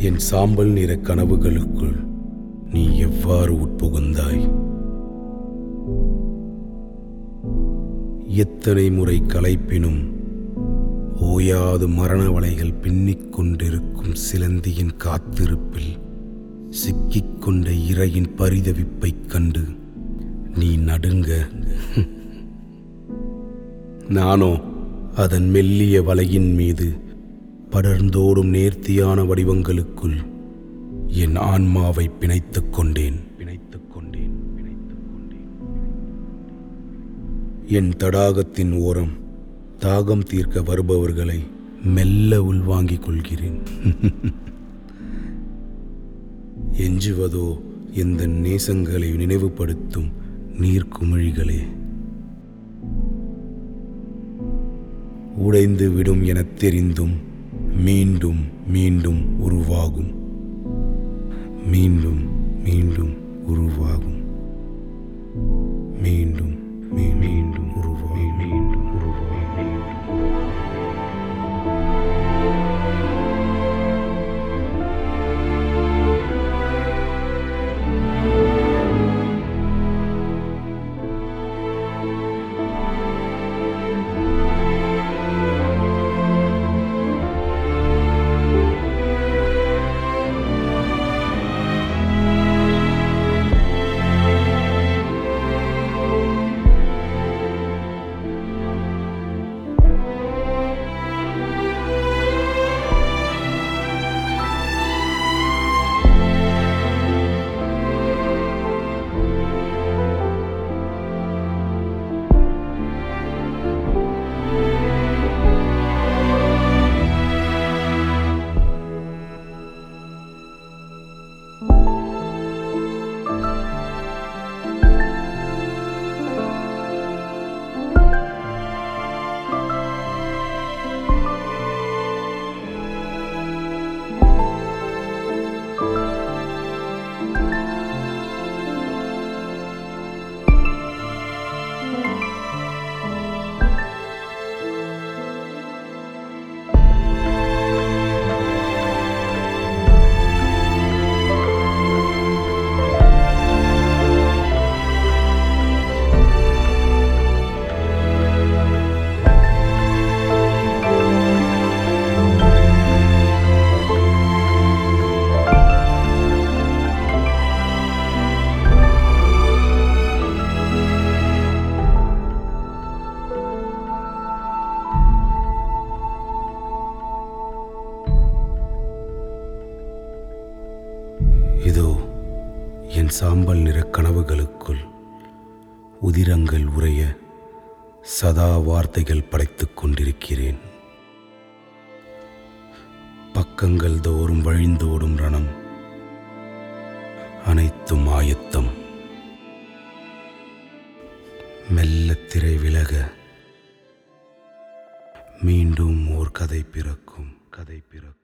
என் சாம்பல் நிற கனவுகளுக்குள் நீ எவ்வாறு உட்புகுந்தாய் எத்தனை முறை களைப்பினும் ஓயாது மரண வலைகள் பின்னிக் கொண்டிருக்கும் சிலந்தியின் காத்திருப்பில் சிக்கிக்கொண்ட இரையின் பரிதவிப்பைக் கண்டு நீ நடுங்க நானோ அதன் மெல்லிய வலையின் மீது படர்ந்தோடும் நேர்த்தியான வடிவங்களுக்குள் என் ஆன்மாவை பிணைத்துக் கொண்டேன் பிணைத்துக் கொண்டேன் பிணைத்துக் கொண்டேன் என் தடாகத்தின் ஓரம் தாகம் தீர்க்க வருபவர்களை மெல்ல உள்வாங்கிக் கொள்கிறேன் எஞ்சுவதோ எந்த நேசங்களை நினைவுபடுத்தும் நீர்க்குமிழிகளே உடைந்து விடும் எனத் தெரிந்தும் மீண்டும் மீண்டும் உருவாகும் மீண்டும் மீண்டும் உருவாகும் மீண்டும் மீ- மீண்டும் உருவாகும் மீண்டும் உருவாகும் இதோ என் சாம்பல் நிற கனவுகளுக்குள் உதிரங்கள் உறைய சதா வார்த்தைகள் படைத்துக் கொண்டிருக்கிறேன் பக்கங்கள் தோறும் வழிந்தோடும் ரணம் அனைத்தும் ஆயத்தம் மெல்ல திரை விலக மீண்டும் ஓர் கதை பிறக்கும் கதை பிறக்கும்